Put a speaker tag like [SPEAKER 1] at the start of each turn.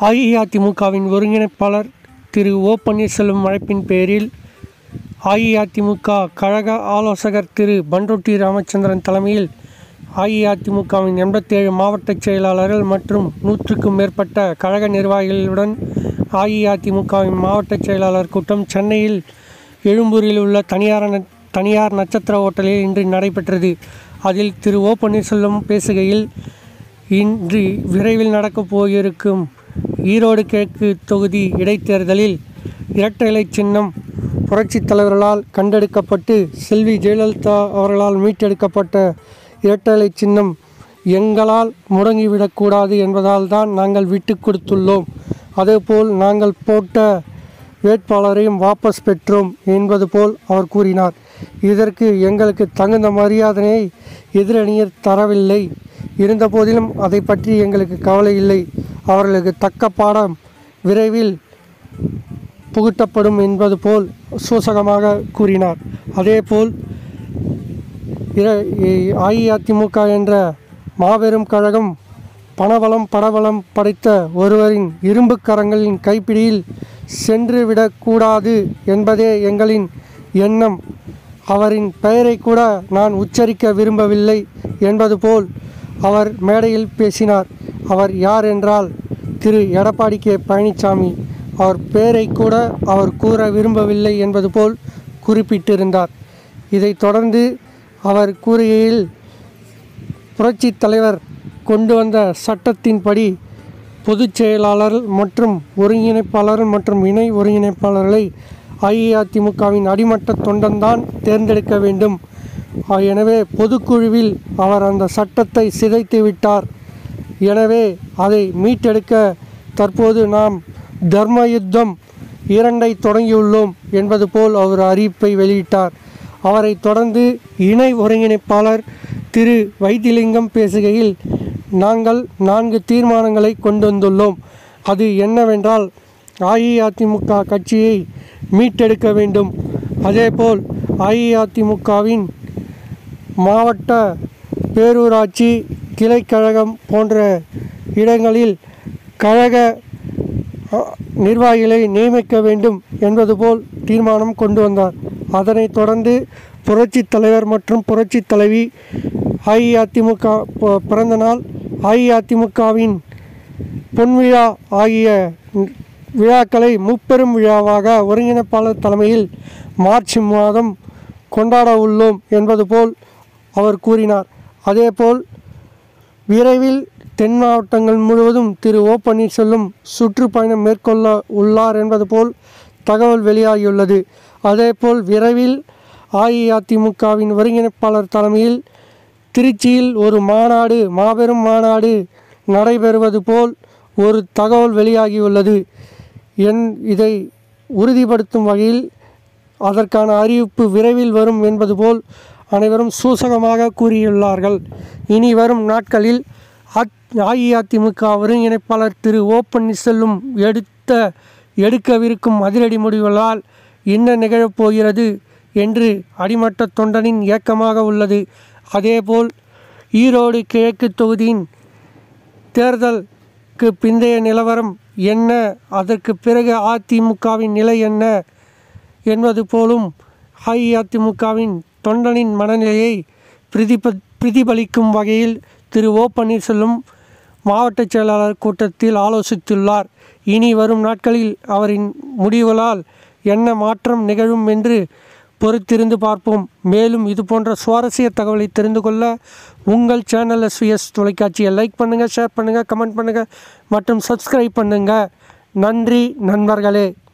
[SPEAKER 1] அஇஅதிமுகவின் ஒருங்கிணைப்பாளர் திரு ஓ பன்னீர்செல்வம் அழைப்பின் பேரில் அஇஅதிமுக கழக ஆலோசகர் திரு பண்ருட்டி ராமச்சந்திரன் தலைமையில் அஇஅதிமுகவின் எண்பத்தேழு மாவட்ட செயலாளர்கள் மற்றும் நூற்றுக்கும் மேற்பட்ட கழக நிர்வாகிகளுடன் அஇஅதிமுகவின் மாவட்ட செயலாளர் கூட்டம் சென்னையில் எழும்பூரில் உள்ள தனியார் ந- தனியார் நட்சத்திர ஹோட்டலில் இன்று நடைபெற்றது அதில் திரு ஓ பன்னீர்செல்வம் பேசுகையில் இன்று விரைவில் நடக்கப் போயிருக்கும் ஈரோடு கிழக்கு தொகுதி இடைத்தேர்தலில் இரட்டை இலை சின்னம் புரட்சித் தலைவர்களால் கண்டெடுக்கப்பட்டு செல்வி ஜெயலலிதா அவர்களால் மீட்டெடுக்கப்பட்ட இரட்டை இலை சின்னம் எங்களால் முடங்கிவிடக்கூடாது என்பதால் தான் நாங்கள் விட்டு கொடுத்துள்ளோம் அதேபோல் நாங்கள் போட்ட வேட்பாளரையும் வாபஸ் பெற்றோம் என்பது போல் அவர் கூறினார் இதற்கு எங்களுக்கு தகுந்த மரியாதையை எதிரணியர் தரவில்லை இருந்தபோதிலும் அதை பற்றி எங்களுக்கு கவலை இல்லை அவர்களுக்கு தக்க பாடம் விரைவில் புகுட்டப்படும் என்பது போல் சூசகமாக கூறினார் அதேபோல் இர- இ- அஇஅதிமுக என்ற மாபெரும் கழகம் பணபலம் படபலம் படைத்த ஒருவரின் இரும்பு கரங்களின் கைப்பிடியில் சென்று விடக்கூடாது என்பதே எங்களின் எண்ணம் அவரின் பெயரை கூட நான் உச்சரிக்க விரும்பவில்லை என்பது போல் அவர் மேடையில் பேசினார் அவர் யார் என்றால் திரு எடப்பாடி கே பழனிசாமி அவர் பெயரை கூட அவர் கூற விரும்பவில்லை என்பது போல் குறிப்பிட்டிருந்தார் இதைத் தொடர்ந்து அவர் கூறுகையில் புரட்சித் தலைவர் கொண்டு வந்த சட்டத்தின்படி பொதுச் செயலாளர் மற்றும் ஒருங்கிணைப்பாளர் மற்றும் இணை ஒருங்கிணைப்பாளர்களை அஇஅதிமுகவின் அடிமட்ட தொண்டன்தான் தேர்ந்தெடுக்க வேண்டும் ஆ, எனவே பொதுக்குழுவில் அவர் அந்த சட்டத்தை சிதைத்து விட்டார் எனவே அதை மீட்டெடுக்க தற்போது நாம் தர்ம யுத்தம் இரண்டை தொடங்கியுள்ளோம் என்பது போல் அவர் அறிவிப்பை வெளியிட்டார் அவரைத் தொடர்ந்து இணை ஒருங்கிணைப்பாளர் திரு வைத்திலிங்கம் பேசுகையில் நாங்கள் நான்கு தீர்மானங்களை கொண்டு வந்துள்ளோம் அது என்னவென்றால் அஇஅதிமுக கட்சியை மீட்டெடுக்க வேண்டும் அதேபோல் அஇஅதிமுகவின் மாவட்ட பேரூராட்சி கிளைக்கழகம் போன்ற இடங்களில் கழக அ, நிர்வாகிகளை நியமிக்க வேண்டும் என்பது போல் தீர்மானம் கொண்டு வந்தார் அதனைத் தொடர்ந்து புரட்சித் தலைவர் மற்றும் புரட்சித் தலைவி அஇஅதிமுக ப- பிறந்த நாள் அஇஅதிமுகவின் பொன்விழா ஆகிய விழாக்களை முப்பெரும் விழாவாக ஒருங்கிணைப்பாளர் தலைமையில் மார்ச் மாதம் கொண்டாட உள்ளோம் என்பது போல் அவர் கூறினார் அதேபோல் விரைவில் தென் மாவட்டங்கள் முழுவதும் திரு ஓ பன்னீர்செல்வம் சுற்றுப்பயணம் மேற்கொள்ள உள்ளார் என்பது போல் தகவல் வெளியாகியுள்ளது அதேபோல் விரைவில் அஇஅதிமுகவின் ஒருங்கிணைப்பாளர் தலைமையில் திருச்சியில் ஒரு மாநாடு மாபெரும் மாநாடு நடைபெறுவது போல் ஒரு தகவல் வெளியாகியுள்ளது என் இதை உறுதிப்படுத்தும் வகையில் அதற்கான அறிவிப்பு விரைவில் வரும் என்பது போல் அனைவரும் சூசகமாக கூறியுள்ளார்கள் இனி வரும் நாட்களில் அத்- அஇஅதிமுக ஒருங்கிணைப்பாளர் திரு ஓ பன்னீர்செல்வம் எடுத்த எடுக்கவிருக்கும் அதிரடி முடிவுகளால் என்ன நிகழப் போகிறது என்று அடிமட்ட தொண்டனின் ஏக்கமாக உள்ளது அதேபோல் ஈரோடு கிழக்கு தொகுதியின் தேர்தலுக்கு பிந்தைய நிலவரம் என்ன அதற்கு பிறகு அதிமுகவின் நிலை என்ன என்பது போலும் அஇஅதிமுகவின் தொண்டனின் மனநிலையை பிரதிப பிரதிபலிக்கும் வகையில் திரு ஓ பன்னீர்செல்வம் மாவட்ட செயலாளர் கூட்டத்தில் ஆலோசித்துள்ளார் இனி வரும் நாட்களில் அவரின் முடிவுகளால் என்ன மாற்றம் நிகழும் என்று பொறுத்திருந்து பார்ப்போம் மேலும் இது போன்ற சுவாரஸ்ய தகவலை தெரிந்து கொள்ள உங்கள் சேனல் எஸ்விஎஸ் தொலைக்காட்சியை லைக் பண்ணுங்கள் ஷேர் பண்ணுங்கள் கமெண்ட் பண்ணுங்கள் மற்றும் சப்ஸ்கிரைப் பண்ணுங்கள் நன்றி நண்பர்களே